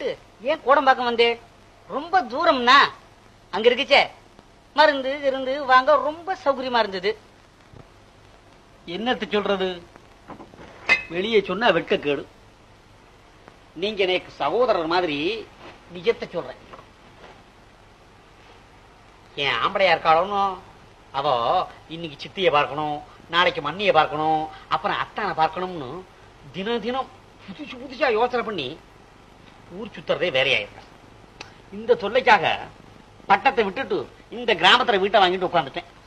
ஏன் கோடம்பாக்கம் வந்தே ரொம்ப தூரம்னா அங்க இருக்குச்சே மருந்து இருந்து வாங்க ரொம்ப சௌகரியமா இருந்தது என்னத்த சொல்றது வெளியே சொன்னா வெட்கக்கேடு நீங்க எனக்கு சகோதரர் மாதிரி நிஜத்தை சொல்றேன் என் ஆம்படையா இருக்காளோ அவ இன்னைக்கு சித்திய பார்க்கணும் நாளைக்கு மண்ணிய பார்க்கணும் அப்புறம் அத்தானை பார்க்கணும்னு தினம் தினம் புதுசு புதுசா யோசனை பண்ணி ஊர் சுத்துறதே வேறையாயிருக்க இந்த தொல்லைக்காக பட்டத்தை விட்டுட்டு இந்த கிராமத்துல வீட்டை வாங்கிட்டு உட்காந்துட்டேன்